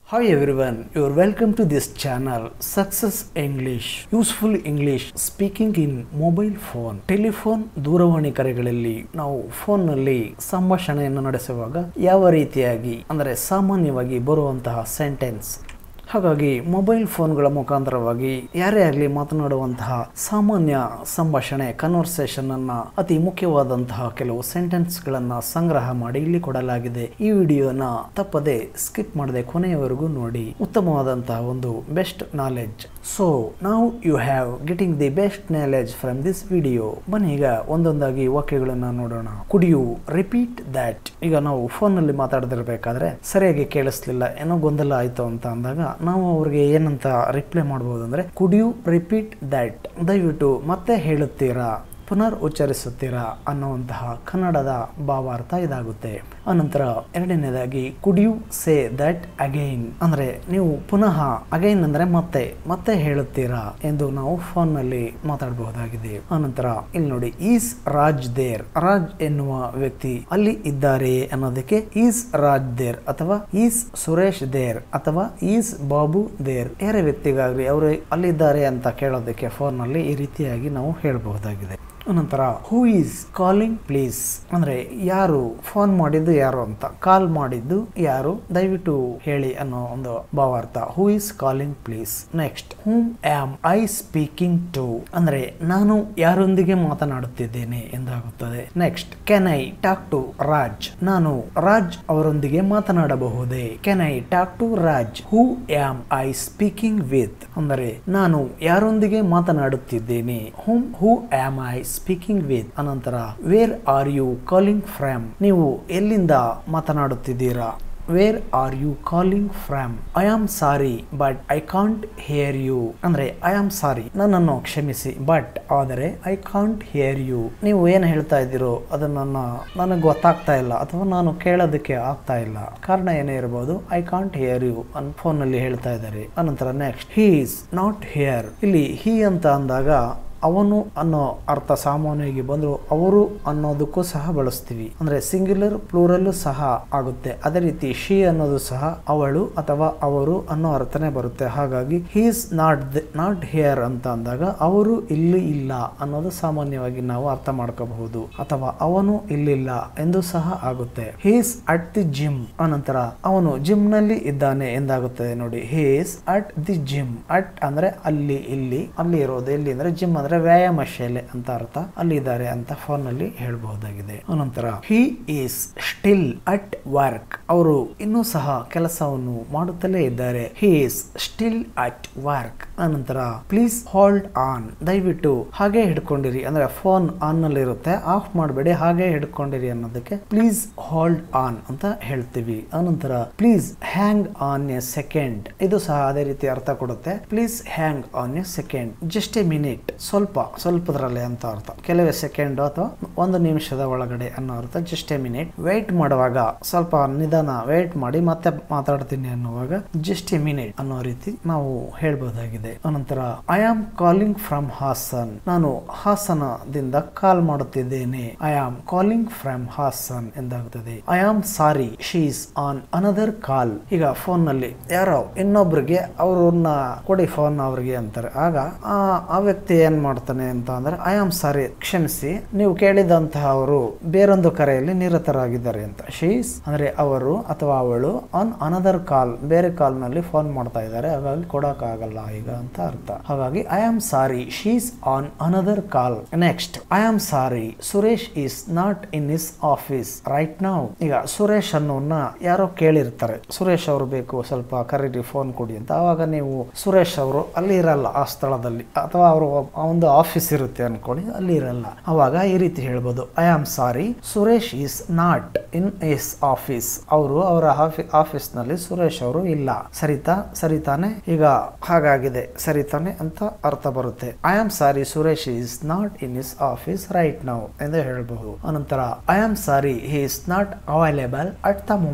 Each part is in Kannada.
Hi everyone, you are welcome to this channel Success English, useful English speaking in mobile phone. Telephone ದೂರವಾಣಿ ಕರೆಗಳಲ್ಲಿ ನಾವು ಫೋನ್ನಲ್ಲಿ ಸಂಭಾಷಣೆಯನ್ನು ನಡೆಸುವಾಗ ಯಾವ ರೀತಿಯಾಗಿ ಅಂದರೆ ಸಾಮಾನ್ಯವಾಗಿ ಬರುವಂತಹ ಸೆಂಟೆನ್ಸ್ ಹಾಗಾಗಿ ಮೊಬೈಲ್ ಫೋನ್ಗಳ ಮುಖಾಂತರವಾಗಿ ಯಾರೇ ಆಗಲಿ ಮಾತನಾಡುವಂತಹ ಸಾಮಾನ್ಯ ಸಂಭಾಷಣೆ ಕನ್ವರ್ಸೇಷನ್ ಅನ್ನ ಅತಿ ಮುಖ್ಯವಾದಂತಹ ಕೆಲವು ಸೆಂಟೆನ್ಸ್ಗಳನ್ನ ಸಂಗ್ರಹ ಮಾಡಿ ಇಲ್ಲಿ ಕೊಡಲಾಗಿದೆ ಈ ವಿಡಿಯೋನ ತಪ್ಪದೆ ಸ್ಕಿಪ್ ಮಾಡದೆ ಕೊನೆಯವರೆಗೂ ನೋಡಿ ಉತ್ತಮವಾದಂತಹ ಒಂದು ಬೆಸ್ಟ್ ನಾಲೆಡ್ಜ್ ಸೊ ನಾವು you have getting the best knowledge from this video ಬನ್ನಿ ಈಗ ಒಂದೊಂದಾಗಿ ವಾಕ್ಯಗಳನ್ನ ನೋಡೋಣ ಕುಡ್ ಯು ರಿಪೀಟ್ ದ್ಯಾಟ್ ಈಗ ನಾವು ಫೋನಲ್ಲಿ ಮಾತಾಡದಿರ್ಬೇಕಾದ್ರೆ ಸರಿಯಾಗಿ ಕೇಳಿಸ್ಲಿಲ್ಲ ಏನೋ ಗೊಂದಲ ಆಯ್ತು ಅಂತ ಅಂದಾಗ ನಾವು ಅವ್ರಿಗೆ ಏನಂತ ರಿಪ್ಲೈ ಮಾಡ್ಬೋದು ಅಂದ್ರೆ ಕುಡ್ ಯು ರಿಪೀಟ್ ದ್ಯಾಟ್ ದಯವಿಟ್ಟು ಮತ್ತೆ ಹೇಳುತ್ತೀರಾ ಪುನರ್ ಉಚ್ಚರಿಸುತ್ತೀರಾ ಅನ್ನುವಂತಹ ಕನ್ನಡದ ಭಾವಾರ್ಥ ಇದಾಗುತ್ತೆ ಅನಂತರ ಎರಡನೇದಾಗಿ could you say that again ಅಂದ್ರೆ ನೀವು ಪುನಃ ಅಗೈನ್ ಅಂದ್ರೆ ಮತ್ತೆ ಮತ್ತೆ ಹೇಳುತ್ತೀರಾ ಎಂದು ನಾವು ಫೋನ್ ನಲ್ಲಿ ಮಾತಾಡಬಹುದಾಗಿದೆ ಅನಂತರ ಇಲ್ಲಿ ನೋಡಿ ಈಸ್ ರಾಜ್ ದೇರ್ ರಾಜ್ ಎನ್ನುವ ವ್ಯಕ್ತಿ ಅಲ್ಲಿ ಇದ್ದಾರೆ ಅನ್ನೋದಕ್ಕೆ ಈಸ್ ರಾಜ್ ದೇರ್ ಅಥವಾ ಈಸ್ ಸುರೇಶ್ ದೇರ್ ಅಥವಾ ಈಸ್ ಬಾಬು ದೇರ್ ಯಾರೇ ವ್ಯಕ್ತಿಗಾಗ್ಲಿ ಅವರು ಅಲ್ಲಿದ್ದಾರೆ ಅಂತ ಕೇಳೋದಕ್ಕೆ ಫೋನ್ ನಲ್ಲಿ ಈ ರೀತಿಯಾಗಿ ನಾವು ಹೇಳಬಹುದಾಗಿದೆ ಅನಂತರ ಹೂ ಈಸ್ ಕಾಲಿಂಗ್ ಪ್ಲೀಸ್ ಅಂದ್ರೆ ಯಾರು ಫೋನ್ ಮಾಡಿದ್ದು ಯಾರು ಅಂತ ಕಾಲ್ ಮಾಡಿದ್ದು ಯಾರು ದಯವಿಟ್ಟು ಹೇಳಿ ಅನ್ನೋ ಒಂದು ಭಾವಾರ್ಥ who is calling please next whom am I speaking to ಅಂದ್ರೆ ನಾನು ಯಾರೊಂದಿಗೆ ಮಾತನಾಡುತ್ತಿದ್ದೇನೆ ಎಂದಾಗುತ್ತದೆ next can I talk to Raj ನಾನು ರಾಜ್ ಅವರೊಂದಿಗೆ ಮಾತನಾಡಬಹುದೇ can I talk to Raj who am I speaking with ಅಂದರೆ ನಾನು ಯಾರೊಂದಿಗೆ ಮಾತನಾಡುತ್ತಿದ್ದೇನೆ whom who am I speaking with ಅನಂತರ where are you calling from ನೀವು ಎಲ್ಲಿಂದ ಮಾತನಾಡುತ್ತಿದ್ದೀರಾ where are you calling from I am sorry but I can't hear you ಅಂದ್ರೆ ಐ ಆಮ್ ಸಾರಿ ನನ್ನನ್ನು ಕ್ಷಮಿಸಿ ಬಟ್ ಆದರೆ ಐ ಕಾಂಟ್ ಹಿಯರ್ ಯು ನೀವು ಏನು ಹೇಳ್ತಾ ಇದ್ದೀರೋ ಅದನ್ನ ನನಗೆ ಗೊತ್ತಾಗ್ತಾ ಇಲ್ಲ ಅಥವಾ ನಾನು ಕೇಳೋದಕ್ಕೆ ಆಗ್ತಾ ಇಲ್ಲ ಕಾರಣ ಏನೇ ಇರಬಹುದು I can't hear you on phone ನಲ್ಲಿ ಹೇಳ್ತಾ ಇದ್ದಾರೆ ಅನಂತರ next he is not here ಇಲ್ಲಿ ಹಿ ಅಂತ ಅಂದಾಗ ಅವನು ಅನ್ನೋ ಅರ್ಥ ಸಾಮಾನ್ಯವಾಗಿ ಬಂದ್ರು ಅವರು ಅನ್ನೋದಕ್ಕೂ ಸಹ ಬಳಸ್ತೀವಿ ಅಂದ್ರೆ ಸಿಂಗ್ಯುಲರ್ ಪ್ಲೂರಲ್ ಸಹ ಆಗುತ್ತೆ ಅದೇ ರೀತಿ ಶಿ ಅನ್ನೋದು ಸಹ ಅವಳು ಅಥವಾ ಅವರು ಅನ್ನೋ ಅರ್ಥನೇ ಬರುತ್ತೆ ಹಾಗಾಗಿ ಹೀಸ್ ನಾಟ್ ನಾಟ್ ಹಿಯರ್ ಅಂತ ಅಂದಾಗ ಅವರು ಇಲ್ಲಿ ಇಲ್ಲ ಅನ್ನೋದು ಸಾಮಾನ್ಯವಾಗಿ ನಾವು ಅರ್ಥ ಮಾಡ್ಕೋಬಹುದು ಅಥವಾ ಅವನು ಇಲ್ಲಿಲ್ಲ ಎಂದು ಸಹ ಆಗುತ್ತೆ ಹೀಸ್ ಅಟ್ ದಿ ಜಿಮ್ ಅನಂತರ ಅವನು ಜಿಮ್ ನಲ್ಲಿ ಇದ್ದಾನೆ ಎಂದಾಗುತ್ತದೆ ನೋಡಿ he's at the gym at ಅಂದ್ರೆ ಅಲ್ಲಿ ಇಲ್ಲಿ ಅಲ್ಲಿ ಇರೋದು ಎಲ್ಲಿ ಅಂದ್ರೆ ಜಿಮ್ ಅಂದ್ರೆ ವ್ಯಾಯಾಮ ಶಾಲೆ ಅಂತ ಅರ್ಥ ಅಲ್ಲಿದ್ದಾರೆ ಅಂತ ಫೋನ್ ನಲ್ಲಿ ಹೇಳಬಹುದಾಗಿದೆ ಅನಂತರ he is still at work ಅವರು ಇನ್ನೂ ಸಹ ಕೆಲಸವನ್ನು ಮಾಡುತ್ತಲೇ ಇದ್ದಾರೆ he is still at work ಅನಂತರ ಪ್ಲೀಸ್ ಹೋಲ್ಡ್ ಆನ್ ದಯವಿಟ್ಟು ಹಾಗೆ ಹಿಡ್ಕೊಂಡಿರಿ ಅಂದ್ರೆ ಫೋನ್ ಆನ್ ನಲ್ಲಿ ಇರುತ್ತೆ ಆಫ್ ಮಾಡಬೇಡಿ ಹಾಗೆ ಹಿಡ್ಕೊಂಡಿರಿ ಅನ್ನೋದಕ್ಕೆ ಪ್ಲೀಸ್ ಹೋಲ್ಡ್ ಆನ್ ಅಂತ ಹೇಳ್ತೀವಿ ಅನಂತರ please hang on a second ಇದು ಸಹ ಅದೇ ರೀತಿ ಅರ್ಥ ಕೊಡುತ್ತೆ please hang on a second just a minute ಸ್ವಲ್ಪ ಸ್ವಲ್ಪದ್ರಲ್ಲಿ ಅಂತ ಅರ್ಥ ಕೆಲವೇ ಸೆಕೆಂಡ್ ಅಥವಾ ಒಂದು ನಿಮಿಷದ ಒಳಗಡೆ ಅನ್ನೋ ಅರ್ಥ ಜಸ್ಟ್ ಎ ಮಿನಿಟ್ ವೇಟ್ ಮಾಡುವಾಗ ಸ್ವಲ್ಪ ನಿಧಾನ ವೇಟ್ ಮಾಡಿ ಮತ್ತೆ ಮಾತಾಡ್ತೀನಿ ಅನ್ನುವಾಗ ಜಸ್ಟ್ ಎ ಮಿನಿಟ್ ಅನ್ನೋ ರೀತಿ ನಾವು ಹೇಳ್ಬೋದಾಗಿದೆ ಅನಂತರ I am calling from Hassan ನಾನು ಹಾಸನದಿಂದ ಕಾಲ್ ಮಾಡುತ್ತಿದ್ದೇನೆ I am calling from Hassan ಎಂದಾಗುತ್ತದೆ I am sorry she's on another call ಈಗ ಫೋನ್ ನಲ್ಲಿ ಯಾರೋ ಇನ್ನೊಬ್ರಿಗೆ ಅವ್ರನ್ನ ಕೊಡಿ ಫೋನ್ ಅವ್ರಿಗೆ ಅಂತಾರೆ ಆಗ ಆ ವ್ಯಕ್ತಿ ಏನ್ ಮಾಡ್ತಾನೆ ಅಂತ ಅಂದ್ರೆ ಐ ಆಮ್ ಸಾರಿ ಕ್ಷಮಿಸಿ ನೀವು ಕೇಳಿದಂತಹ ಅವರು ಬೇರೊಂದು ಕರೆಯಲ್ಲಿ ನಿರತರಾಗಿದ್ದಾರೆ ಅಂತ ಶೀಸ್ ಅಂದ್ರೆ ಅವರು ಅಥವಾ ಅವಳು ಆನ್ ಅನದರ್ ಕಾಲ್ ಬೇರೆ ಕಾಲ್ ನಲ್ಲಿ ಫೋನ್ ಮಾಡ್ತಾ ಇದ್ದಾರೆ ಹಾಗಾಗಿ ಕೊಡಕ್ ಆಗಲ್ಲ ಈಗ ಅಂತ ಅರ್ಥ ಹಾಗಾಗಿ I am sorry she's on another call next I am sorry Suresh is not in his office right ನಾವು ಈಗ ಸುರೇಶ್ ಅನ್ನೋನ್ನ ಯಾರೋ ಕೇಳಿರ್ತಾರೆ ಸುರೇಶ್ ಅವರು ಬೇಕು ಸ್ವಲ್ಪ ಕರೀರಿ ಫೋನ್ ಕೊಡಿ ಅಂತ ಅವಾಗ ನೀವು ಸುರೇಶ್ ಅವರು ಅಲ್ಲಿ ಇರಲ್ಲ ಆ ಸ್ಥಳದಲ್ಲಿ ಅಥವಾ ಅವರು ಒಂದು ಆಫೀಸ್ ಇರುತ್ತೆ ಅನ್ಕೊಳ್ಳಿ ಅಲ್ಲಿ ಇರಲ್ಲ ಅವಾಗ ಈ ರೀತಿ ಹೇಳ್ಬೋದು I am sorry Suresh is not in his office ಅವರು ಅವರ ಆಫೀಸ್ ನಲ್ಲಿ ಸುರೇಶ್ ಅವರು ಇಲ್ಲ ಸರಿತಾ ಸರಿತಾನೆ ಈಗ ಹಾಗಾಗಿದೆ ಸರಿತಾನೆ ಅಂತ ಅರ್ಥ ಬರುತ್ತೆ I am sorry Suresh is not in his office right ನಾವು ಎಂದು ಹೇಳಬಹುದು ಅನಂತರ I am sorry he is not available at the moment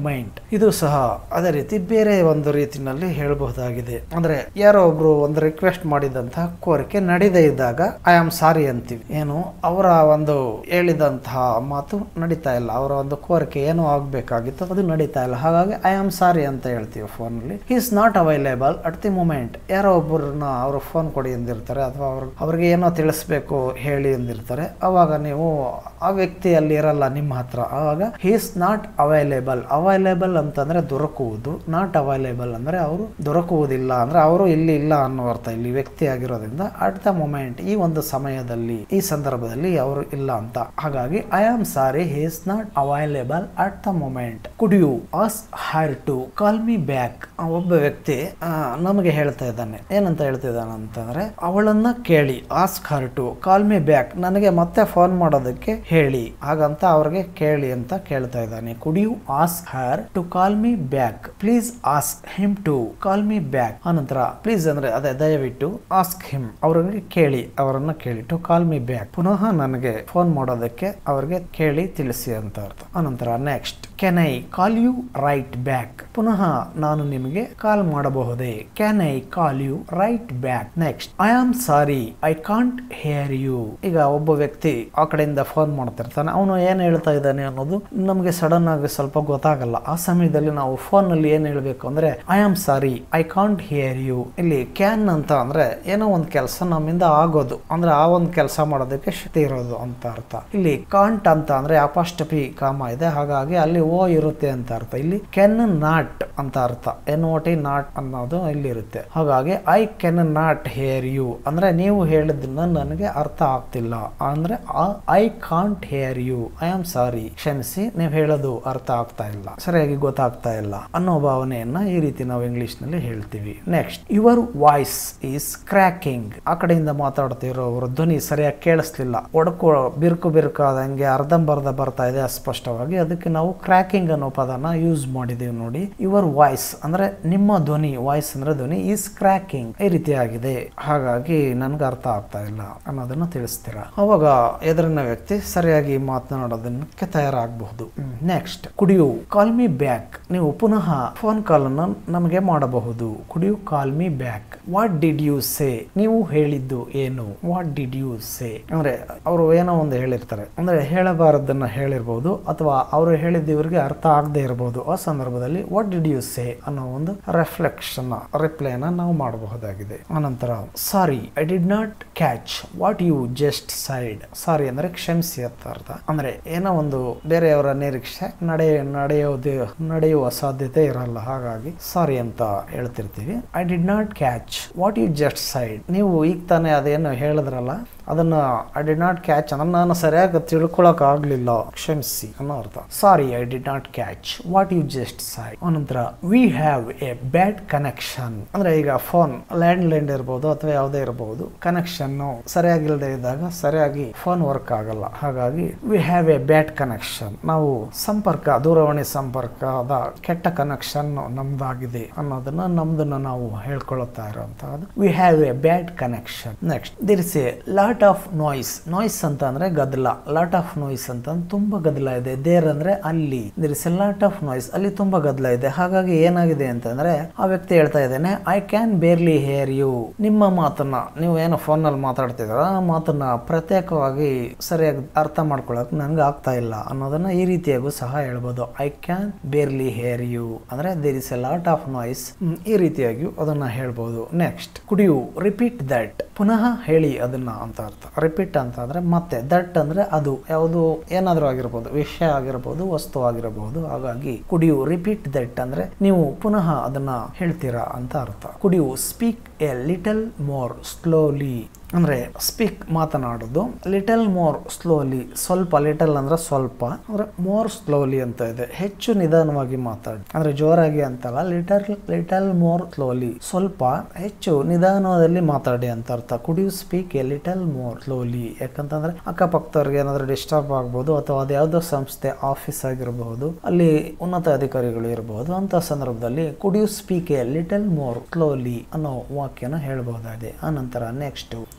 ಇದು ಸಹ ಅದೇ ರೀತಿ ಬೇರೆ ಒಂದು ರೀತಿನಲ್ಲಿ ಹೇಳಬಹುದಾಗಿದೆ ಅಂದ್ರೆ ಯಾರೋ ಒಬ್ರು ಒಂದು ರಿಕ್ವೆಸ್ಟ್ ಮಾಡಿದಂತಹ ಕೋರಿಕೆ ನಡೀದೇ ಇದ್ದಾಗ ಐ ಆಮ್ ಸಾರಿ ಅಂತೀವಿ ಏನು ಅವರ ಒಂದು ಹೇಳಿದಂತಹ ಮಾತು ನಡೀತಾ ಇಲ್ಲ ಅವರ ಒಂದು ಕೋರಿಕೆ ಏನೋ ಆಗ್ಬೇಕಾಗಿತ್ತು ಅದು ನಡೀತಾ ಇಲ್ಲ ಹಾಗಾಗಿ ಐ ಆಮ್ ಸಾರಿ ಅಂತ ಹೇಳ್ತೀವಿ ಫೋನಲ್ಲಿ is not available at the moment ಯಾರೋ ಒಬ್ಬರನ್ನ ಅವರು ಫೋನ್ ಕೊಡಿ ಎಂದಿರ್ತಾರೆ ಅಥವಾ ಅವ್ರ ಅವ್ರಿಗೆ ಏನೋ ತಿಳಿಸ್ಬೇಕು ಹೇಳಿ ಎಂದಿರ್ತಾರೆ ಅವಾಗ ನೀವು ಆ ವ್ಯಕ್ತಿ ಅಲ್ಲಿ ಇರಲ್ಲ ನಿಮ್ಮ ಹತ್ರ ಅವಾಗ ಈಸ್ ನಾಟ್ ಅವೈಲೇಬಲ್ ಅವೈಲೇಬಲ್ ಅಂತಂದ್ರೆ ದೊರಕುವುದು ನಾಟ್ ಅವೈಲೇಬಲ್ ಅಂದ್ರೆ ಅವರು ದೊರಕುವುದಿಲ್ಲ ಅಂದ್ರೆ ಅವರು ಇಲ್ಲಿ ಇಲ್ಲ ಅನ್ನೋ ಅರ್ಥ ಇಲ್ಲಿ ವ್ಯಕ್ತಿ ಆಗಿರೋದ್ರಿಂದ ಅಟ್ ದ ಮೊಮೆಂಟ್ ಈ ಒಂದು ಸಮಯದಲ್ಲಿ ಈ ಸಂದರ್ಭದಲ್ಲಿ ಅವರು ಇಲ್ಲ ಅಂತ ಹಾಗಾಗಿ I am sorry is not available at the moment could you ask her to call me back ಒಬ್ಬ ವ್ಯಕ್ತಿ ಆ, ನಮಗೆ ಹೇಳ್ತಾ ಇದ್ದಾನೆ ಏನಂತ ಹೇಳ್ತಾ ಇದ್ದಾನೆ ಅಂತಂದ್ರೆ ಅವಳನ್ನ ಕೇಳಿ ask her to call me back ನನಗೆ ಮತ್ತೆ ಫೋನ್ ಮಾಡೋದಕ್ಕೆ ಹೇಳಿ ಹಾಗಂತ ಅವ್ರಿಗೆ ಕೇಳಿ ಅಂತ ಕೇಳ್ತಾ ಇದ್ದಾನೆ could you ask her to call me back please ask him to call me back ಆನಂತರ ಪ್ಲೀಸ್ ಅಂದ್ರೆ ಅದೇ ದಯವಿಟ್ಟು ಆಸ್ಕ್ ಹಿಮ್ ಅವ್ರಿಗೆ ಕೇಳಿ ಅವರನ್ನ ಕೇಳಿ ಟು ಕಾಲ್ ಮಿ ಬ್ಯಾಕ್ ಪುನಃ ನನಗೆ ಫೋನ್ ಮಾಡೋದಕ್ಕೆ ಅವ್ರಿಗೆ ಕೇಳಿ ತಿಳಿಸಿ ಅಂತ ಅರ್ಥ ಆನಂತರ next can I call you right back ಪುನಃ ನಾನು ನಿಮಗೆ ಕಾಲ್ ಮಾಡಬಹುದೇ can I call you right back next I am sorry I can't hear you ಈಗ ಒಬ್ಬ ವ್ಯಕ್ತಿ ಆ ಕಡೆಯಿಂದ ಫೋನ್ ಮಾಡ್ತಿರ್ತಾನೆ ಅವನು ಏನ್ ಹೇಳ್ತಾ ಇದ್ದಾನೆ ಅನ್ನೋದು ನಮಗೆ ಸಡನ್ ಆಗಿ ಸ್ವಲ್ಪ ಗೊತ್ತಾಗಲ್ಲ ಆ ಸಮಯದಲ್ಲಿ ನಾವು ಫೋನ್ ನಲ್ಲಿ ಏನ್ ಹೇಳ್ಬೇಕು ಅಂದ್ರೆ I am sorry I can't hear you ಇಲ್ಲಿ ಕ್ಯಾನ್ ಅಂತ ಅಂದ್ರೆ ಏನೋ ಒಂದು ಕೆಲಸ ನಮ್ಮಿಂದ ಆಗೋದು ಅಂದ್ರೆ ಆ ಒಂದು ಕೆಲಸ ಮಾಡೋದಕ್ಕೆ ಶಕ್ತಿ ಇರೋದು ಅಂತ ಅರ್ಥ ಇಲ್ಲಿ ಕಾಂಟ್ ಅಂತ ಅಂದ್ರೆ ಅಪಾಸ್ಟಪಿ ಕಾಮ ಇದೆ ಹಾಗಾಗಿ ಅಲ್ಲಿ ಓ ಇರುತ್ತೆ ಅಂತ ಅರ್ಥ ಇಲ್ಲಿ ಕೆನ್ ನಾಟ್ ಅಂತ ಅರ್ಥ ಎನ್ ಓ ಟಿ ನಾಟ್ ಅನ್ನೋದು ಇಲ್ಲಿ ಇರುತ್ತೆ ಹಾಗಾಗಿ I can not hear you ಅಂದ್ರೆ ನೀವು ಹೇಳಿದ್ದನ್ನ ನನಗೆ ಅರ್ಥ ಆಗ್ತಿಲ್ಲ ಅಂದ್ರೆ I can't hear you I am sorry ಕ್ಷಮಿಸಿ ನೀವು ಹೇಳೋದು ಅರ್ಥ ಆಗ್ತಾ ಇಲ್ಲ ಸರಿಯಾಗಿ ಗೊತ್ತಾಗ್ತಾ ಇಲ್ಲ ಅನ್ನೋ ಭಾವನೆಯನ್ನ ಈ ರೀತಿ ನಾವು ಇಂಗ್ಲಿಷ್ ನಲ್ಲಿ ಹೇಳ್ತೀವಿ next your voice is cracking ಆ ಕಡೆಯಿಂದ ಮಾತಾಡ್ತಿರೋರು ಧ್ವನಿ ಸರಿಯಾಗಿ ಕೇಳಿಸ್ಲಿಲ್ಲ ಒಡಕು ಬಿರುಕು ಬಿರುಕಾದಂಗೆ ಅರ್ಧಂಬರ್ಧ ಬರ್ತಾ ಇದೆ ಅಸ್ಪಷ್ಟವಾಗಿ ಅದಕ್ಕೆ ನಾವು ಕ್ರ್ಯಾಕಿಂಗ್ ಅನ್ನೋ ಪದನ ಯೂಸ್ ಮಾಡಿದೀವಿ ನೋಡಿ ಯುವರ್ ವಾಯ್ಸ್ ಅಂದ್ರೆ ನಿಮ್ಮ ಧ್ವನಿ ವಾಯ್ಸ್ ಅಂದ್ರೆ ಧ್ವನಿ ಈಸ್ ಕ್ರ್ಯಾಕಿಂಗ್ ಈ ರೀತಿಯಾಗಿದೆ ಹಾಗಾಗಿ ನನ್ಗೆ ಅರ್ಥ ಆಗ್ತಾ ಇಲ್ಲ ಅನ್ನೋದನ್ನ ತಿಳಿಸ್ತೀರಾ ಅವಾಗ ಎದುರಿನ ವ್ಯಕ್ತಿ ಸರಿಯಾಗಿ ಮಾತನಾಡೋದಕ್ಕೆ ತಯಾರಾಗಬಹುದು ನೆಕ್ಸ್ಟ್ ಕುಡಿಯು ಕಾಲ್ ಮಿ ಬ್ಯಾಕ್ ನೀವು ಪುನಃ ಫೋನ್ ಕಾಲ್ ಅನ್ನು ನಮಗೆ ಮಾಡಬಹುದು could you call me back what did you say ನೀವು ಹೇಳಿದ್ದು ಏನು ವಾಟ್ ಡಿಡ್ ಯು ಸೇ ಅಂದ್ರೆ ಅವರು ಏನೋ ಒಂದು ಹೇಳಿರ್ತಾರೆ ಅಂದ್ರೆ ಹೇಳಬಾರದನ್ನ ಹೇಳಿರ್ಬೋದು ಅಥವಾ ಅವರು ಹೇಳಿದ್ದು ಇವರಿಗೆ ಅರ್ಥ ಆಗದೆ ಇರಬಹುದು ಆ ಸಂದರ್ಭದಲ್ಲಿ ವಾಟ್ ಡಿಡ್ ಯು ಸೇ ಅನ್ನೋ ಒಂದು ರೆಫ್ಲೆಕ್ಷನ್ ರಿಪ್ಲೈನ ನಾವು ಮಾಡಬಹುದಾಗಿದೆ ಆನಂತರ sorry I did not catch what you just said sorry ಅಂದ್ರೆ ಕ್ಷಮಿಸಿ ಅಂತ ಅರ್ಥ ಅಂದ್ರೆ ಏನೋ ಒಂದು ಬೇರೆಯವರ ನಿರೀಕ್ಷೆ ನಡೆ ನಡೆಯೋದು ನಡೆಯುವ ಸಾಧ್ಯತೆ ಇರಲ್ಲ ಹಾಗಾಗಿ ಸಾರಿ ಅಂತ ಹೇಳ್ತಿರ್ತೀವಿ I did not catch what you just said ನೀವು ಈಗ ತಾನೇ ಅದೇನು ಹೇಳಿದ್ರಲ್ಲ ಅದನ್ನ ಐ ಡಿ ನಾಟ್ ಕ್ಯಾಚ್ ಅಂದ್ರೆ ನಾನು ಸರಿಯಾಗಿ ತಿಳ್ಕೊಳಕ್ ಆಗ್ಲಿಲ್ಲ ಕ್ಷಮಿಸಿ ಅನ್ನೋ ಅರ್ಥ sorry I did not catch what you just said ಅನಂತರ we have a bad connection ಅಂದ್ರೆ ಈಗ ಫೋನ್ ಲ್ಯಾಂಡ್ ಲೈನ್ ಇರಬಹುದು ಅಥವಾ ಯಾವುದೇ ಇರಬಹುದು ಕನೆಕ್ಷನ್ ಸರಿಯಾಗಿಲ್ಲದೆ ಇದ್ದಾಗ ಸರಿಯಾಗಿ ಫೋನ್ ವರ್ಕ್ ಆಗಲ್ಲ ಹಾಗಾಗಿ we have a bad connection ನಾವು ಸಂಪರ್ಕ ದೂರವಾಣಿ ಸಂಪರ್ಕದ ಕೆಟ್ಟ ಕನೆಕ್ಷನ್ ನಮ್ದಾಗಿದೆ ಅನ್ನೋದನ್ನ ನಮ್ದನ್ನ ನಾವು ಹೇಳ್ಕೊಳ್ತಾ ಇರುವಂತಹದ್ದು we have a bad connection next there is a lot of noise noise ಅಂತ ಅಂದ್ರೆ ಗದ್ದಲ ಲಾಟ್ ಆಫ್ ನಾಯ್ಸ್ ಅಂತ ಅಂದ್ರೆ ತುಂಬಾ ಗದ್ದಲ ಇದೆ ದೇರ್ ಅಂದ್ರೆ ಅಲ್ಲಿ there is a lot of noise ಅಲ್ಲಿ ತುಂಬಾ ಗದ್ದಲ ಇದೆ ಹಾಗಾಗಿ ಏನಾಗಿದೆ ಅಂತಂದ್ರೆ ಆ ವ್ಯಕ್ತಿ ಹೇಳ್ತಾ ಇದ್ದೇನೆ I can barely hear you ನಿಮ್ಮ ಮಾತನ್ನ ನೀವು ಏನು ಫೋನ್ ನಲ್ಲಿ ಮಾತಾಡ್ತಿದ್ರ ಆ ಮಾತನ್ನ ಪ್ರತ್ಯೇಕವಾಗಿ ಸರಿಯಾಗಿ ಅರ್ಥ ಮಾಡ್ಕೊಳಕ್ ನನ್ಗೆ ಆಗ್ತಾ ಇಲ್ಲ ಅನ್ನೋದನ್ನ ಈ ರೀತಿಯಾಗೂ ಸಹ ಹೇಳ್ಬೋದು I can barely hear you ಅಂದ್ರೆ there is a lot of noise ಈ ರೀತಿಯಾಗಿಯೂ ಅದನ್ನ ಹೇಳ್ಬೋದು next could you repeat that ಪುನಃ ಹೇಳಿ ಅದನ್ನ ಅಂತ ಅರ್ಥ ರಿಪೀಟ್ ಅಂತ ಅಂದ್ರೆ ಮತ್ತೆ ದಟ್ ಅಂದ್ರೆ ಅದು ಯಾವುದು ಏನಾದ್ರೂ ಆಗಿರ್ಬೋದು ವಿಷಯ ಆಗಿರ್ಬೋದು ವಸ್ತು ಆಗಿರಬಹುದು ಹಾಗಾಗಿ ಕುಡ್ ಯು ರಿಪೀಟ್ ದಟ್ ಅಂದ್ರೆ ನೀವು ಪುನಃ ಅದನ್ನ ಹೇಳ್ತೀರಾ ಅಂತ ಅರ್ಥ could you speak a little more slowly ಅಂದ್ರೆ ಸ್ಪೀಕ್ ಮಾತನಾಡೋದು ಲಿಟಲ್ ಮೋರ್ ಸ್ಲೋಲಿ ಸ್ವಲ್ಪ ಲಿಟಲ್ ಅಂದ್ರೆ ಸ್ವಲ್ಪ ಅಂದ್ರೆ ಮೋರ್ ಸ್ಲೋಲಿ ಅಂತ ಇದೆ ಹೆಚ್ಚು ನಿಧಾನವಾಗಿ ಮಾತಾಡಿ ಅಂದ್ರೆ ಜೋರಾಗಿ ಅಂತಲ್ಲ ಲಿಟಲ್ ಲಿಟಲ್ ಮೋರ್ ಸ್ಲೋಲಿ ಸ್ವಲ್ಪ ಹೆಚ್ಚು ನಿಧಾನದಲ್ಲಿ ಮಾತಾಡಿ ಅಂತ ಅರ್ಥ could you speak a little more slowly ಯಾಕಂತಂದ್ರೆ ಅಕ್ಕಪಕ್ಕದವ್ರಿಗೆ ಏನಾದ್ರು ಡಿಸ್ಟರ್ಬ್ ಆಗ್ಬೋದು ಅಥವಾ ಅದ್ಯಾವುದೋ ಸಂಸ್ಥೆ ಆಫೀಸ್ ಆಗಿರಬಹುದು ಅಲ್ಲಿ ಉನ್ನತ ಅಧಿಕಾರಿಗಳು ಇರಬಹುದು ಅಂತ ಸಂದರ್ಭದಲ್ಲಿ could you speak a little more slowly ಅನ್ನೋ ವಾಕ್ಯನ ಹೇಳಬಹುದಾಗಿದೆ ಆ ನಂತರ next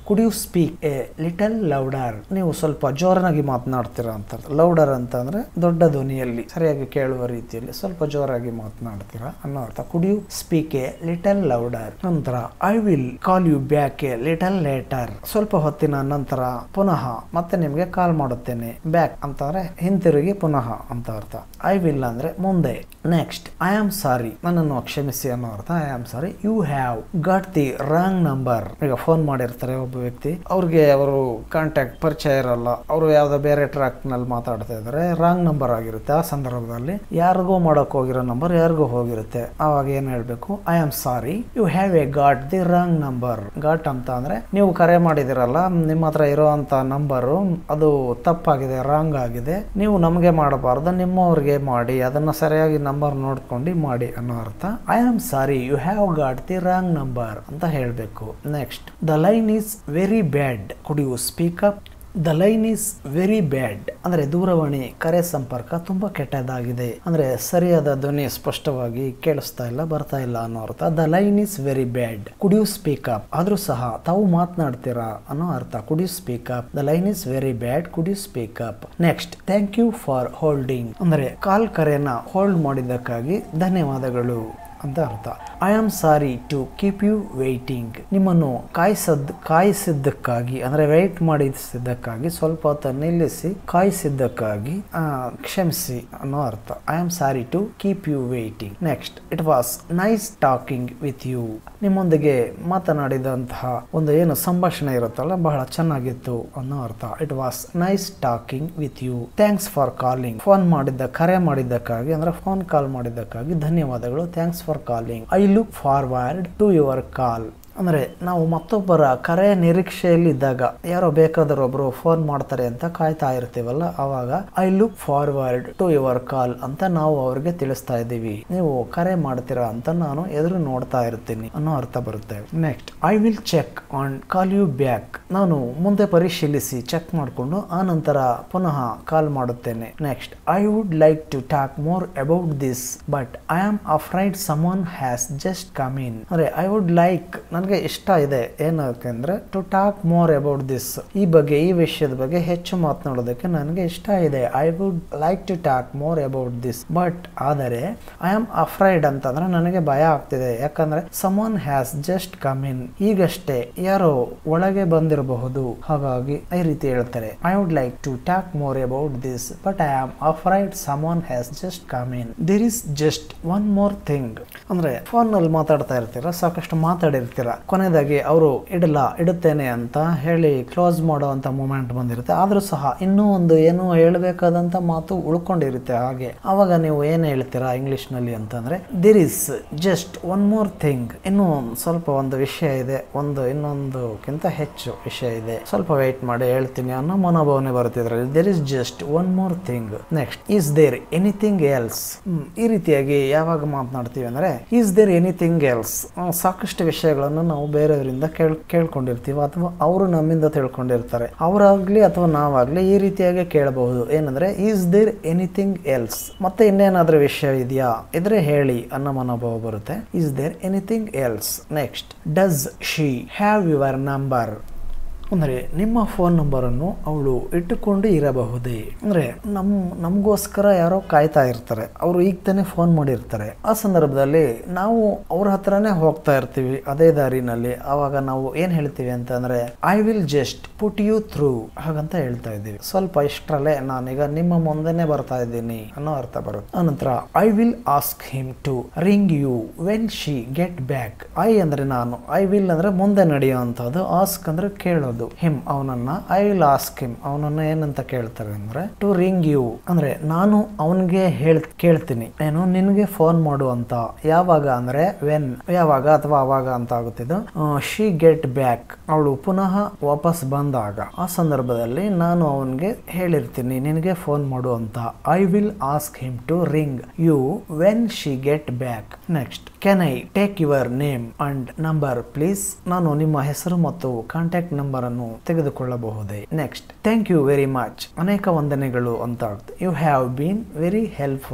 could you speak a little louder ನೀವು ಸ್ವಲ್ಪ ಜೋರಾಗಿ ಮಾತನಾಡ್ತೀರಾ ಅಂತ ಲೌಡರ್ ಅಂತ ಅಂದ್ರೆ ದೊಡ್ಡ ಧ್ವನಿಯಲ್ಲಿ ಸರಿಯಾಗಿ ಕೇಳುವ ರೀತಿಯಲ್ಲಿ ಸ್ವಲ್ಪ ಜೋರಾಗಿ ಮಾತನಾಡ್ತೀರಾ ಅನ್ನೋ ಅರ್ಥ could you speak a little louder ನಂತರ I will call you back a little later ಸ್ವಲ್ಪ ಹೊತ್ತಿನ ನಂತರ ಪುನಃ ಮತ್ತೆ ನಿಮ್ಗೆ ಕಾಲ್ ಮಾಡುತ್ತೇನೆ ಬ್ಯಾಕ್ ಅಂತಂದ್ರೆ ಹಿಂತಿರುಗಿ ಪುನಃ ಅಂತ ಅರ್ಥ ಐ ವಿಲ್ ಅಂದ್ರೆ ಮುಂದೆ ನೆಕ್ಸ್ಟ್ ಐ ಆಮ್ ಸಾರಿ ನನ್ನನ್ನು ಕ್ಷಮಿಸಿ ಅನ್ನೋ ಅರ್ಥ I am sorry you have got the wrong number ಈಗ ಫೋನ್ ಮಾಡಿರ್ತಾರೆ ಒಬ್ಬ ವ್ಯಕ್ತಿ ಅವ್ರಿಗೆ ಅವರು ಕಾಂಟ್ಯಾಕ್ಟ್ ಪರಿಚಯ ಇರಲ್ಲ ಅವರು ಯಾವ್ದೋ ಬೇರೆ ಟ್ರ್ಯಾಕ್ ನಲ್ಲಿ ಮಾತಾಡ್ತಾ ಇದ್ದಾರೆ ರಾಂಗ್ ನಂಬರ್ ಆಗಿರುತ್ತೆ ಆ ಸಂದರ್ಭದಲ್ಲಿ ಯಾರಿಗೋ ಮಾಡಕ್ ಹೋಗಿರೋ ನಂಬರ್ ಯಾರಿಗೋ ಹೋಗಿರುತ್ತೆ ಅವಾಗ ಏನ್ ಹೇಳ್ಬೇಕು I am sorry you have a got the wrong number got ಅಂತ ಅಂದ್ರೆ ನೀವು ಕರೆ ಮಾಡಿದಿರಲ್ಲ ನಿಮ್ಮ ಹತ್ರ ಇರುವಂತ ನಂಬರ್ ಅದು ತಪ್ಪಾಗಿದೆ ರಾಂಗ್ ಆಗಿದೆ ನೀವು ನಮಗೆ ಮಾಡಬಾರ್ದು ನಿಮ್ಮವ್ರಿಗೆ ಮಾಡಿ ಅದನ್ನ ಸರಿಯಾಗಿ ನಂಬರ್ ನೋಡ್ಕೊಂಡು ಮಾಡಿ ಅನ್ನೋ ಅರ್ಥ I am sorry you have got the wrong number ಅಂತ ಹೇಳಬೇಕು next the line is very bad could you speak up the line is very bad ಅಂದ್ರೆ ದೂರವಾಣಿ ಕರೆ ಸಂಪರ್ಕ ತುಂಬಾ ಕೆಟ್ಟದಾಗಿದೆ ಅಂದ್ರೆ ಸರಿಯಾದ ಧ್ವನಿ ಸ್ಪಷ್ಟವಾಗಿ ಕೇಳಿಸ್ತಾ ಇಲ್ಲ ಬರ್ತಾ ಇಲ್ಲ ಅನ್ನೋ ಅರ್ಥ the line is very bad could you speak up ಆದ್ರೂ ಸಹ ತಾವು ಮಾತನಾಡ್ತೀರಾ ಅನ್ನೋ ಅರ್ಥ could you speak up the line is very bad could you speak up next thank you for holding ಅಂದ್ರೆ ಕಾಲ್ ಕರೆನ ಹೋಲ್ಡ್ ಮಾಡಿದ್ದಕ್ಕಾಗಿ ಧನ್ಯವಾದಗಳು ಅಂತ ಅರ್ಥ I am sorry to keep you waiting ನಿಮ್ಮನ್ನು ಕಾಯಿಸದ್ ಕಾಯಿಸಿದ್ದಕ್ಕಾಗಿ ಅಂದ್ರೆ ವೇಟ್ ಮಾಡಿಸಿದ್ದಕ್ಕಾಗಿ ಸ್ವಲ್ಪ ಹೊತ್ತು ನಿಲ್ಲಿಸಿ ಕಾಯಿಸಿದ್ದಕ್ಕಾಗಿ ಆ, ಕ್ಷಮಿಸಿ ಅನ್ನೋ ಅರ್ಥ I am sorry to keep you waiting next it was nice talking with you ನಿಮ್ಮೊಂದಿಗೆ ಮಾತನಾಡಿದಂತಹ ಒಂದು ಏನು ಸಂಭಾಷಣೆ ಇರುತ್ತಲ್ಲ ಬಹಳ ಚೆನ್ನಾಗಿತ್ತು ಅನ್ನೋ ಅರ್ಥ it was nice talking with you thanks for calling phone ಮಾಡಿದ್ದ ಕರೆ ಮಾಡಿದ್ದಕ್ಕಾಗಿ ಅಂದ್ರೆ ಫೋನ್ ಕಾಲ್ ಮಾಡಿದ್ದಕ್ಕಾಗಿ ಧನ್ಯವಾದಗಳು thanks for calling I look forward to your call ಅಂದ್ರೆ ನಾವು ಮತ್ತೊಬ್ಬರ ಕರೆ ನಿರೀಕ್ಷೆಯಲ್ಲಿ ಇದ್ದಾಗ ಯಾರೋ ಬೇಕಾದರೂ ಒಬ್ರು ಫೋನ್ ಮಾಡ್ತಾರೆ ಅಂತ ಕಾಯ್ತಾ ಇರ್ತೀವಲ್ಲ ಅವಾಗ I look forward to your call ಅಂತ ನಾವು ಅವ್ರಿಗೆ ತಿಳಿಸ್ತಾ ಇದ್ದೀವಿ ನೀವು ಕರೆ ಮಾಡ್ತೀರಾ ಅಂತ ನಾನು ಎದುರು ನೋಡ್ತಾ ಇರ್ತೀನಿ ಅನ್ನೋ ಅರ್ಥ ಬರುತ್ತೆ next I will check on call you back ನಾನು ಮುಂದೆ ಪರಿಶೀಲಿಸಿ ಚೆಕ್ ಮಾಡಿಕೊಂಡು ಆ ನಂತರ ಪುನಃ ಕಾಲ್ ಮಾಡುತ್ತೇನೆ next I would like to talk more about this but I am afraid someone has just come in ಅಂದ್ರೆ ಐ ವುಡ್ ಲೈಕ್ ನನಗೆ ಇಷ್ಟ ಇದೆ ಏನಂದ್ರೆ to talk more about this ಈ ಬಗ್ಗೆ ಈ ವಿಷಯದ ಬಗ್ಗೆ ಹೆಚ್ಚು ಮಾತನಾಡೋದಕ್ಕೆ ನನಗೆ ಇಷ್ಟ ಇದೆ I would like to talk more about this but ಆದರೆ ಐ ಆಮ್ ಅಫ್ರೈಡ್ ಅಂತಂದ್ರೆ ನನಗೆ ಭಯ ಆಗ್ತಿದೆ ಯಾಕಂದ್ರೆ someone has just come in ಈಗಷ್ಟೇ ಯಾರೋ ಒಳಗೆ ಬಂದಿರಬಹುದು ಹಾಗಾಗಿ ಈ ರೀತಿ ಹೇಳ್ತಾರೆ I would like to talk more about this but I am afraid someone has just come in there is just one more thing ಅಂದ್ರೆ ಫೋನ್ ನಲ್ಲಿ ಮಾತಾಡ್ತಾ ಇರ್ತೀರ ಸಾಕಷ್ಟು ಮಾತಾಡಿರ್ತೀರ ಕೊನೆಯದಾಗಿ ಅವರು ಇಡಲ್ಲ ಇಡುತ್ತೇನೆ ಅಂತ ಹೇಳಿ ಕ್ಲೋಸ್ ಮಾಡುವಂತ ಮೂಮೆಂಟ್ ಬಂದಿರುತ್ತೆ ಆದ್ರೂ ಸಹ ಇನ್ನೂ ಒಂದು ಏನು ಹೇಳಬೇಕಾದಂತ ಮಾತು ಉಳ್ಕೊಂಡಿರುತ್ತೆ ಹಾಗೆ ಅವಾಗ ನೀವು ಏನ್ ಹೇಳ್ತೀರಾ ಇಂಗ್ಲಿಷ್ ನಲ್ಲಿ ಅಂತಂದ್ರೆ there is just one more thing ಇನ್ನು ಒಂದ್ ಸ್ವಲ್ಪ ಒಂದು ವಿಷಯ ಇದೆ ಒಂದು ಇನ್ನೊಂದಕ್ಕಿಂತ ಹೆಚ್ಚು ವಿಷಯ ಇದೆ ಸ್ವಲ್ಪ ವೇಟ್ ಮಾಡಿ ಹೇಳ್ತೀನಿ ಅನ್ನೋ ಮನೋಭಾವನೆ ಬರುತ್ತಿದ್ರೆ there is just one more thing next is there anything else ಈ ರೀತಿಯಾಗಿ ಯಾವಾಗ ಮಾತನಾಡ್ತೀವಿ ಅಂದ್ರೆ ಈಸ್ ದೇರ್ ಎನಿಥಿಂಗ್ ಎಲ್ಸ್ ಸಾಕಷ್ಟು ವಿಷಯಗಳನ್ನು ನಾವು ಬೇರೆಯವರಿಂದ ಕೇಳ್ ಕೇಳ್ಕೊಂಡಿರ್ತೀವಿ ಅಥವಾ ಅವರು ನಮ್ಮಿಂದ ತಿಳ್ಕೊಂಡಿರ್ತಾರೆ ಅವರಾಗ್ಲಿ ಅಥವಾ ನಾವಾಗ್ಲಿ ಈ ರೀತಿಯಾಗಿ ಕೇಳಬಹುದು ಏನಂದ್ರೆ ಈಸ್ ದೇರ್ ಎನಿಥಿಂಗ್ ಎಲ್ಸ್ ಮತ್ತೆ ಇನ್ನೇನಾದ್ರೂ ವಿಷಯ ಇದೆಯಾ ಇದ್ರೆ ಹೇಳಿ ಅನ್ನೋ ಮನೋಭಾವ ಬರುತ್ತೆ is there anything else next does she have your number ಅಂದರೆ ನಿಮ್ಮ ಫೋನ್ ನಂಬರನ್ನು ಅವಳು ಇಟ್ಟುಕೊಂಡು ಇರಬಹುದೇ ಅಂದರೆ ನಮ್ ನಮಗೋಸ್ಕರ ಯಾರೋ ಕಾಯ್ತಾ ಇರ್ತಾರೆ ಅವರು ಈಗ ತಾನೇ ಫೋನ್ ಮಾಡಿರ್ತಾರೆ ಆ ಸಂದರ್ಭದಲ್ಲಿ ನಾವು ಅವ್ರ ಹತ್ರನೇ ಹೋಗ್ತಾ ಇರ್ತೀವಿ ಅದೇ ದಾರಿನಲ್ಲಿ ಆವಾಗ ನಾವು ಏನು ಹೇಳ್ತೀವಿ ಅಂತಂದ್ರೆ I will just put you through ಹಾಗಂತ ಹೇಳ್ತಾ ಇದ್ದೀವಿ ಸ್ವಲ್ಪ ಇಷ್ಟರಲ್ಲೇ ನಾನೀಗ ನಿಮ್ಮ ಮುಂದೆನೆ ಬರ್ತಾ ಇದ್ದೀನಿ ಅನ್ನೋ ಅರ್ಥ ಬರುತ್ತೆ ಆನಂತರ I will ask him to ring you when she get back I ಅಂದ್ರೆ ನಾನು ಐ ವಿಲ್ ಅಂದ್ರೆ ಮುಂದೆ ನಡೆಯುವಂಥದ್ದು ಆಸ್ಕ್ ಅಂದ್ರೆ ಕೇಳೋದು ಹಿಮ್ ಅವನನ್ನ ಐ ವಿಲ್ ಆಸ್ಕ್ ಹಿಮ್ ಅವನನ್ನ ಏನಂತ ಕೇಳ್ತಾರೆ ಅಂದ್ರೆ ಟು ರಿಂಗ್ ಯು ಅಂದ್ರೆ ನಾನು ಅವನಿಗೆ ಹೇಳ್ ಕೇಳ್ತೀನಿ ಏನು ನಿನಗೆ ಫೋನ್ ಮಾಡು ಅಂತ ಯಾವಾಗ ಅಂದ್ರೆ ವೆನ್ ಯಾವಾಗ ಅಥವಾ ಅವಾಗ ಅಂತ ಆಗುತ್ತಿದ್ದು ಶಿ ಗೆಟ್ ಬ್ಯಾಕ್ ಅವಳು ಪುನಃ ವಾಪಸ್ ಬಂದಾಗ ಆ ಸಂದರ್ಭದಲ್ಲಿ ನಾನು ಅವನಿಗೆ ಹೇಳಿರ್ತೀನಿ ನಿನಗೆ ಫೋನ್ ಮಾಡು ಅಂತ I will ask him to ring you when she get back next can I take your name and number please ನಾನು ನಿಮ್ಮ ಹೆಸರು ಮತ್ತು ಕಾಂಟ್ಯಾಕ್ಟ್ ನಂಬರ್ ಅನ್ನು ತೆಗೆದುಕೊಳ್ಳಬಹುದೇ next thank you very much ಅನೇಕ ವಂದನೆಗಳು ಅಂತ you have been very helpful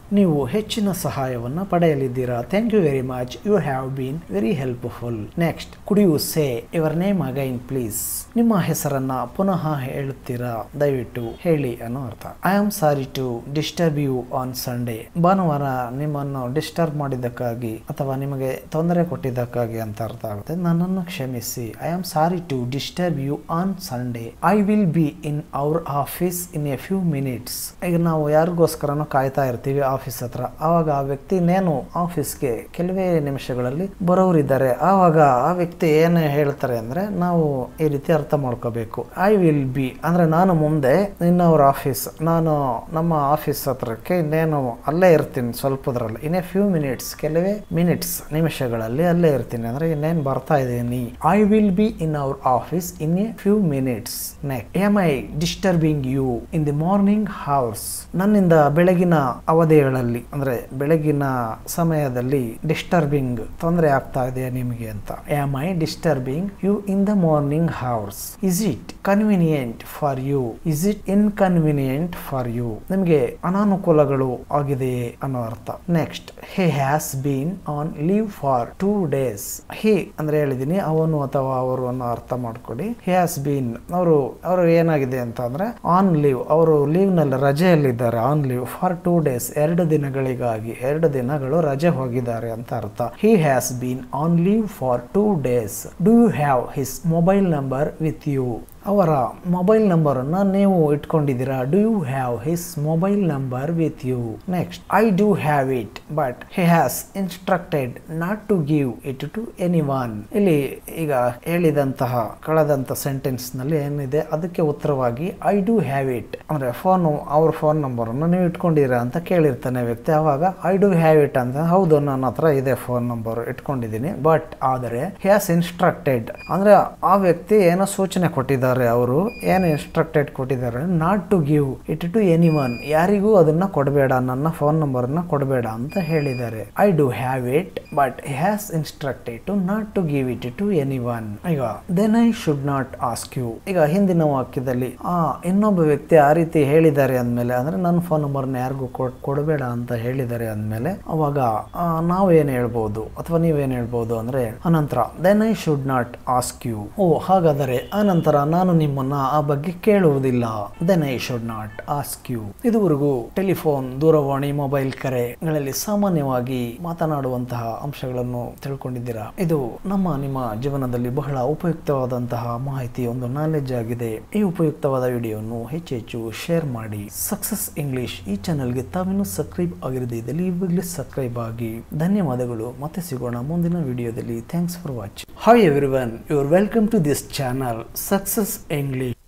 ನೀವು ಹೆಚ್ಚಿನ ಸಹಾಯವನ್ನು ಪಡೆಯಲಿದ್ದೀರಾ thank you very much you have been very helpful next could you say your name again please ನಿಮ್ಮ ಹೆಸರನ್ನ ಪುನಃ ಹೇಳುತ್ತೀರಾ ದಯವಿಟ್ಟು ಹೇಳಿ ಅನ್ನೋ ಅರ್ಥ I am sorry to disturb you on Sunday ಭಾನುವಾರ ನಿಮ್ಮನ್ನು ಡಿಸ್ಟರ್ಬ್ ಮಾಡಿದ್ದಕ್ಕಾಗಿ ಅಥವಾ ನಿಮಗೆ ತೊಂದರೆ ಕೊಟ್ಟಿದ್ದಕ್ಕಾಗಿ ಅಂತ ಅರ್ಥ ಆಗುತ್ತೆ ನನ್ನನ್ನು ಕ್ಷಮಿಸಿ I am sorry to disturb you on Sunday I will be in our office in a few minutes ಈಗ ನಾವು ಯಾರಿಗೋಸ್ಕರನೂ ಕಾಯ್ತಾ ಇರ್ತೀವಿ ಆಫೀಸ್ ಹತ್ರ ಆವಾಗ ಆ ವ್ಯಕ್ತಿ ಇನ್ನೇನು ಆಫೀಸ್ಗೆ ಕೆಲವೇ ನಿಮಿಷಗಳಲ್ಲಿ ಬರೋರಿದ್ದಾರೆ ಆವಾಗ ಆ ವ್ಯಕ್ತಿ ಏನು ಹೇಳ್ತಾರೆ ಅಂದ್ರೆ ನಾವು ಈ ರೀತಿ ಅರ್ಥ ಮಾಡ್ಕೋಬೇಕು ಐ ವಿಲ್ ಬಿ ಅಂದ್ರೆ ನಾನು ಮುಂದೆ ಇನ್ನವ್ರ ಆಫೀಸ್ ನಾನು ನಮ್ಮ ಆಫೀಸ್ ಹತ್ರಕ್ಕೆ ಇನ್ನೇನು ಅಲ್ಲೇ ಇರ್ತೀನಿ ಸ್ವಲ್ಪದ್ರಲ್ಲಿ ಇನ್ ಎ ಫ್ಯೂ ಮಿನಿಟ್ಸ್ ಕೆಲವೇ ಮಿನಿಟ್ಸ್ ನಿಮಿಷಗಳಲ್ಲಿ ಅಲ್ಲೇ ಇರ್ತೀನಿ ಅಂದ್ರೆ ಇನ್ನೇನು ಬರ್ತಾ ಇದ್ದೀನಿ I will be in our office in a few minutes next am I disturbing you in the morning hours ನನ್ನಿಂದ ಬೆಳಗಿನ ಅವಧಿಗಳಲ್ಲಿ ಅಂದ್ರೆ ಬೆಳಗಿನ ಸಮಯದಲ್ಲಿ ಡಿಸ್ಟರ್ಬಿಂಗ್ ತೊಂದರೆ ಆಗ್ತಾ ಇದೆ ನಿಮಗೆ ಅಂತ am I disturbing you in the morning hours is it convenient for you is it inconvenient for you ನಿಮಗೆ ಅನಾನುಕೂಲಗಳು ಆಗಿದೆಯೇ ಅನ್ನೋ ಅರ್ಥ next he has been on leave for two days he ಅಂದ್ರೆ ಹೇಳಿದೀನಿ ಅವನು ಅಥವಾ ಅವರು ಅನ್ನೋ ಅರ್ಥ ಮಾಡ್ಕೊಡಿ ಹಿ ಹ್ಯಾಸ್ ಬೀನ್ ಅವರು ಅವರು ಏನಾಗಿದೆ ಅಂತ ಅಂದ್ರೆ ಆನ್ ಲೀವ್ ಅವರು ಲೀವ್ ನಲ್ಲಿ ರಜೆಯಲ್ಲಿದ್ದಾರೆ on leave for two days ಎರಡು ದಿನಗಳಿಗಾಗಿ ಎರಡು ದಿನಗಳು ರಜೆ ಹೋಗಿದ್ದಾರೆ ಅಂತ ಅರ್ಥ he has been on leave for two days do you have his mobile number with you ಅವರ ಮೊಬೈಲ್ ನಂಬರ್ ಅನ್ನ ನೀವು ಇಟ್ಕೊಂಡಿದ್ದೀರಾ do you have his mobile number with you next I do have it but he has instructed not to give it to anyone ಇಲ್ಲಿ ಈಗ ಹೇಳಿದಂತಹ ಕಳೆದಂತ ಸೆಂಟೆನ್ಸ್ ನಲ್ಲಿ ಏನಿದೆ ಅದಕ್ಕೆ ಉತ್ತರವಾಗಿ ಐ ಡೂ ಹ್ಯಾವ್ ಇಟ್ ಅಂದ್ರೆ ಫೋನ್ ಅವ್ರ ಫೋನ್ ನಂಬರ್ ಅನ್ನು ನೀವು ಇಟ್ಕೊಂಡಿರಾ ಅಂತ ಕೇಳಿರ್ತಾನೆ ವ್ಯಕ್ತಿ ಅವಾಗ ಐ ಡೂ ಹ್ಯಾವ್ ಇಟ್ ಅಂತ ಹೌದು ನನ್ನ ಹತ್ರ ಇದೆ ಫೋನ್ ನಂಬರ್ ಇಟ್ಕೊಂಡಿದ್ದೀನಿ ಬಟ್ ಆದರೆ ಹಿ ಹ್ಯಾಸ್ ಇನ್ಸ್ಟ್ರಕ್ಟೆಡ್ ಅಂದ್ರೆ ಆ ವ್ಯಕ್ತಿ ಏನೋ ಸೂಚನೆ ಕೊಟ್ಟಿದ್ದಾರೆ ಅವರು ಏನು ಇನ್ಸ್ಟ್ರಕ್ಟೆಡ್ ಕೊಟ್ಟಿದ್ದಾರೆ not to give it to anyone ಯಾರಿಗೂ ಅದನ್ನ ಕೊಡಬೇಡ ನನ್ನ ಫೋನ್ ನಂಬರ್ ನ ಕೊಡಬೇಡ ಅಂತ ಹೇಳಿದ್ದಾರೆ I do have it but has instructed to not to give it to anyone ಈಗ then I should not ask you ಈಗ ಹಿಂದಿನ ವಾಕ್ಯದಲ್ಲಿ ಆ ಇನ್ನೊಬ್ಬ ವ್ಯಕ್ತಿ ಆ ರೀತಿ ಹೇಳಿದ್ದಾರೆ ಅಂದ್ಮೇಲೆ ಅಂದ್ರೆ ನನ್ನ ಫೋನ್ ನಂಬರ್ನ ಯಾರಿಗೂ ಕೊಡಬೇಡ ಅಂತ ಹೇಳಿದ್ದಾರೆ ಅಂದ್ಮೇಲೆ ಅವಾಗ ಆ, ನಾವು ಏನ್ ಹೇಳ್ಬೋದು ಅಥವಾ ನೀವೇನ್ ಹೇಳ್ಬೋದು ಅಂದ್ರೆ ಅನಂತರ then I should not ask you ಓ ಹಾಗಾದರೆ ಅನಂತರ ನಾನು ನಿಮ್ಮನ್ನ ಆ ಬಗ್ಗೆ ಕೇಳುವುದಿಲ್ಲ then I should not ask you ಇದುವರೆಗೂ ಟೆಲಿಫೋನ್ ದೂರವಾಣಿ ಮೊಬೈಲ್ ಕರೆಗಳಲ್ಲಿ ಸಾಮಾನ್ಯವಾಗಿ ಮಾತನಾಡುವಂತಹ ಅಂಶಗಳನ್ನು ತಿಳ್ಕೊಂಡಿದ್ದೀರಾ ಇದು ನಮ್ಮ ನಿಮ್ಮ ಜೀವನದಲ್ಲಿ ಬಹಳ ಉಪಯುಕ್ತವಾದಂತಹ ಮಾಹಿತಿ ಒಂದು ನಾಲೆಜ್ ಆಗಿದೆ ಈ ಉಪಯುಕ್ತವಾದ ವಿಡಿಯೋವನ್ನು ಹೆಚ್ಚು ಹೆಚ್ಚು ಶೇರ್ ಮಾಡಿ ಸಕ್ಸಸ್ ಇಂಗ್ಲಿಷ್ ಈ ಚಾನೆಲ್ಗೆ ತಾವಿನ್ನೂ ಸಬ್ಸ್ಕ್ರೈಬ್ ಆಗಿರದೇ ಇದ್ದಲ್ಲಿ ಇವಾಗಲೇ ಸಬ್ಸ್ಕ್ರೈಬ್ ಆಗಿ ಧನ್ಯವಾದಗಳು ಮತ್ತೆ ಸಿಗೋಣ ಮುಂದಿನ ವಿಡಿಯೋದಲ್ಲಿ thanks for watching hi everyone you are welcome to this channel success English